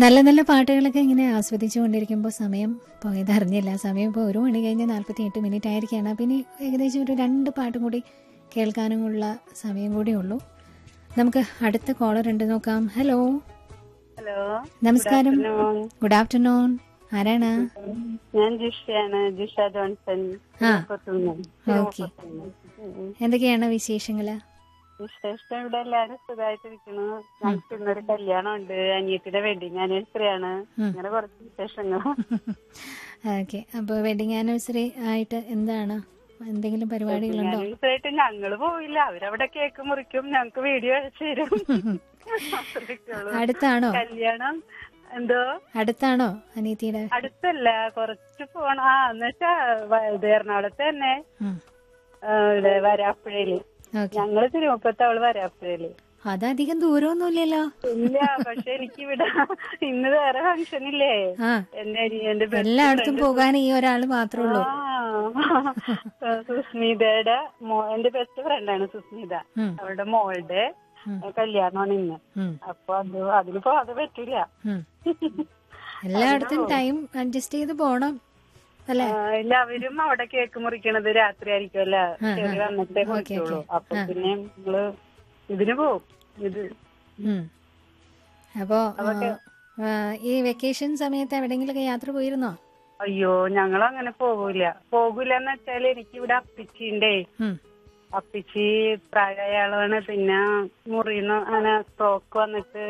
നല്ല നല്ല പാട്ടുകളൊക്കെ ഇങ്ങനെ ആസ്വദിച്ചു കൊണ്ടിരിക്കുമ്പോൾ സമയം പോയത് അറിഞ്ഞില്ല സമയം ഇപ്പോൾ ഒരു മണി കഴിഞ്ഞ് നാൽപ്പത്തി എട്ട് മിനിറ്റ് ആയിരിക്കുകയാണ് പിന്നെ ഏകദേശം ഒരു രണ്ട് പാട്ടും കൂടി കേൾക്കാനുമുള്ള സമയം കൂടി ഉള്ളൂ നമുക്ക് അടുത്ത കോളർ ഉണ്ട് നോക്കാം ഹലോ ഹലോ നമസ്കാരം Good afternoon. ഗുഡ് ആഫ്റ്റർനൂൺ ആരാണ് ഞാൻ ജിഷയാണ് ജിഷ ജോൺസൺ ആ. കൊത്തുന്നു. ഓക്കെ ഉം. എന്തൊക്കെയാണ് വിശേഷങ്ങള് വിശേഷം ഇവിടെ എല്ലാരും സുഖമായിട്ടിരിക്കണു ഞങ്ങൾക്ക് ഇന്നൊരു കല്യാണം ഉണ്ട് അനിയത്തിയുടെ വെഡിങ് ആനിവേഴ്സറി ആണ് അങ്ങനെ കുറച്ച് വിശേഷങ്ങൾ ഓക്കെ അപ്പോൾ വെഡിങ് ആനിവേഴ്സറി ആയിട്ട് എന്താണ് എന്തെങ്കിലും പരിപാടികളുണ്ടോ ആനിവേഴ്സറി ആയിട്ട് ഞങ്ങള് പോയില്ല അവരവിടെ കേക്ക് മുറിക്കും ഞങ്ങക്ക് വീഡിയോ അയച്ചു തരും അത്രയൊക്കെ ഉള്ളൂ. അടുത്താണോ കല്യാണം എന്തോ അടുത്താണോ അനീതിയുടെ അടുത്തല്ല കുറച്ച് പോണം ആ എന്നുവെച്ചാ വ- ഇത് എറണാകുളത്ത് തന്നെ ഉം. ആ, ഇവിടെ വരാപ്പുഴയില് ഓക്കെ ഞങ്ങള് തിരുമുപ്പത്ത് അവള് വരാപ്പുഴയില് അതധികം ദൂരമൊന്നുമില്ലല്ലോ ഇല്ല പക്ഷെ എനിക്ക് ഇവിടെ ഇന്ന് വേറെ ഫംഗ്ഷൻ ഇല്ലേ ആ എന്റെ അനിയന്റെ best എല്ലായിടത്തും friend പോകാൻ ഈ ഒരാൾ മാത്രമേ ഉള്ളൂ ആ, സുസ്മിതയുടെ മോ- എന്റെ ബെസ്റ്റ് ഫ്രണ്ടാണ് സുസ്മിത ഉം. അവളുടെ മോളുടെ ഉം. കല്യാണമാണ് ഇന്ന് ഉം, അപ്പൊ അത് അതിന് പോകാതെ പറ്റില്ല ഉം. എല്ലായിടത്തും ടൈം അഡ്ജസ്റ്റ് ചെയ്ത് പോണം അല്ലേ ആ, ഇല്ല അവരും അവിടെ കേക്ക് മുറിക്കണത് രാത്രി ആയിരിക്കുമല്ല ചെറിയ വന്നിട്ടേ മുറിക്കുള്ളൂ അപ്പൊ പിന്നെ നമ്മള് ഇതിന് പോവും ഇത് ഉം. അപ്പോ ആ, ഈ വെക്കേഷൻ സമയത്ത് എവിടെയെങ്കിലൊക്കെ യാത്ര പോയിരുന്നോ അയ്യോ ഞങ്ങൾ അങ്ങനെ പോകൂല പോകൂല എന്ന് വെച്ചാല് എനിക്ക് ഇവിടെ അപ്പിച്ചിണ്ടേ ഉം. അപ്പിച്ചി പ്രായമായ ആളാണ് പിന്നെ മുറിന്ന് അങ്ങനെ സ്ട്രോക്ക് വന്നിട്ട്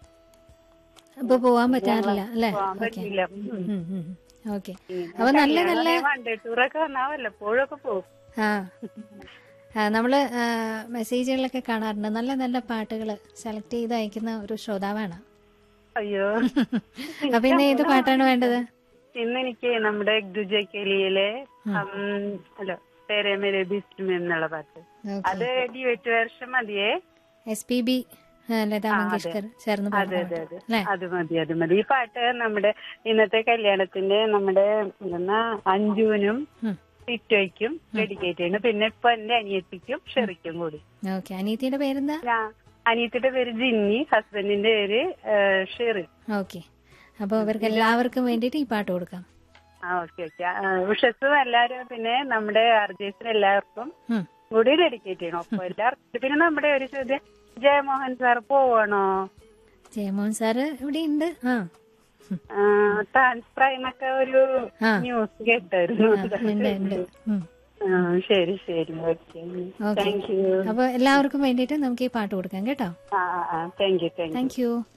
അപ്പൊ പോവാൻ പറ്റാറില്ല അല്ലേ പോകാൻ ഓക്കെ പറ്റില്ല ഉം. ഓക്കെ അപ്പൊ നല്ല നല്ല വൺ ഡേ ടൂറൊക്കെ വന്നാ വല്ലപ്പോഴൊക്കെ പോകും ആ ആ, നമ്മള് ആ, മെസ്സേജുകളൊക്കെ കാണാറുണ്ട് നല്ല നല്ല പാട്ടുകൾ സെലക്ട് ചെയ്ത് അയക്കുന്ന ഒരു ശ്രോതാവാണ് അയ്യോ അപ്പൊ ഇന്ന് ഏത് പാട്ടാണ് വേണ്ടത് ഇന്ന് എനിക്ക് നമ്മുടെ ഗുജക്കലിയിലെ അല്ല പേരെ മേരെ ബിസ്റ്റും എന്നുള്ള പാട്ട് അത് ഡ്യൂറ്റ് വേർഷൻ മതിയേ S P B Lata Mangeshkar ചേർന്ന് അതെ പാടുന്ന അതെ പാട്ട്. അതെ അല്ലേ അത് മതി അത് മതി ഈ പാട്ട് നമ്മുടെ ഇന്നത്തെ കല്യാണത്തിന്റെ നമ്മുടെ എന്നാ അഞ്ജുവിനും ഉം. ടിറ്റോയ്ക്കും ഡെഡിക്കേറ്റ് ചെയ്യുന്നു പിന്നെ ഇപ്പൊ എന്റെ അനിയത്തിക്കും ഷെറിക്കും കൂടി ഓക്കെ അനീതിയുടെ പേരെന്താ ഞാൻ അനിയത്തിയുടെ പേര് ജിന്നി ഹസ്ബൻഡിന്റെ പേര് ഏഹ്, ഷെറി ഓക്കെ അപ്പൊ ഇവർക്ക് എല്ലാവർക്കും വേണ്ടിയിട്ട് ഈ പാട്ട് കൊടുക്കാം ആ ഓക്കെ ഓക്കെ ഉഷസും എല്ലാരും പിന്നെ നമ്മുടെ അർജേസിന് എല്ലാവർക്കും ഉം. കൂടി ഡെഡിക്കേറ്റ് ചെയ്യണം അപ്പൊ എല്ലാവർക്കും പിന്നെ നമ്മുടെ ഒരു ചോദ്യം ജയമോഹൻ സാർ പോവാണോ ജയമോഹൻ സാറ് ഇവിടെ ഉണ്ട് ആ ട്രാൻസ്ഫർ എന്നൊക്കെ ഒരു ആ. ന്യൂസ് കേട്ടായിരുന്നു ഉണ്ട് ഉണ്ട് ഉം. ആ, ശരി ശരി ഓക്കെ ഓക്കെ താങ്ക് യു അപ്പൊ എല്ലാവർക്കും വേണ്ടിയിട്ട് നമുക്ക് ഈ പാട്ട് കൊടുക്കാം കേട്ടോ ആ ആ thank you thank you thank U